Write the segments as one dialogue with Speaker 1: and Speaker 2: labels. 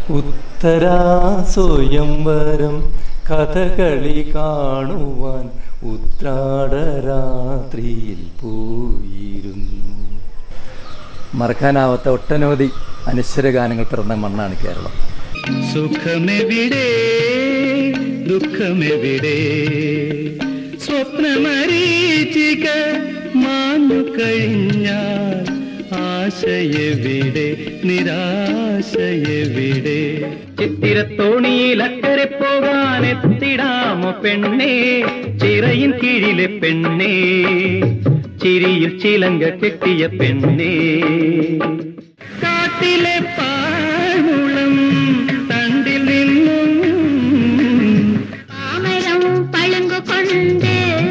Speaker 1: ഉത്തരാ സ്വയംവരം കഥകളി കാണുവാൻ ഉത്രാടരാത്രിയിൽ പോയിരുന്നു മറക്കാനാവാത്ത ഒട്ടനവധി അനശ്വര ഗാനങ്ങൾ പിറന്ന മണ്ണാണ് കേരളം
Speaker 2: സുഖമെവിടെ ദുഃഖമെവിടെ സ്വപ്നമരീചിക മാഞ്ഞു കഴിഞ്ഞാൽ ആശയെവിടെ നിരാശയെവിടെ ചിത്തിരത്തോണിയിൽ അക്കരെ പോകാൻ എത്തിടാമോ പെണ്ണേ ചിറയിൻ കീഴിലെ പെണ്ണേ ചിരിയിൽ ചിലങ്ക കെട്ടിയ പെണ്ണേ കാട്ടിലെ പാഴ്മുളം തണ്ടിൽ നിന്നും
Speaker 3: താമരം പളുങ്കു കൊണ്ട്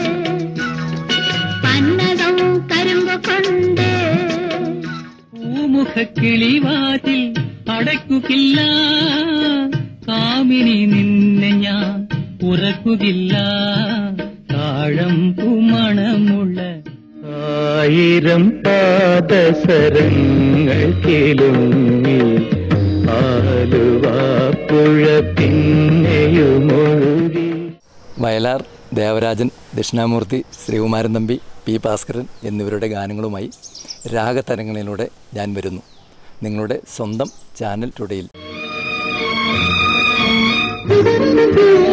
Speaker 3: പന്നകം കരുമ്പ് കൊണ്ട്
Speaker 2: പൂമുഖ കിളിവാതിൽ അടയ്ക്കുകില്ല കാമിനി നിന്നെ ഞാൻ ഉറക്കുകില്ല താഴം പൂമണമുള്ള ആയിരം പാദസരങ്ങൾ കിലുങ്ങി ആലുവാപ്പുഴ പിന്നെയുമൊഴുകി
Speaker 1: വയലാർ ദേവരാജൻ ദക്ഷിണാമൂർത്തി ശ്രീകുമാരൻ തമ്പി പി ഭാസ്കരൻ എന്നിവരുടെ ഗാനങ്ങളുമായി രാഗതരങ്ങളിലൂടെ ഞാൻ വരുന്നു നിങ്ങളുടെ സ്വന്തം ചാനൽ ടുഡേയിൽ
Speaker 3: ും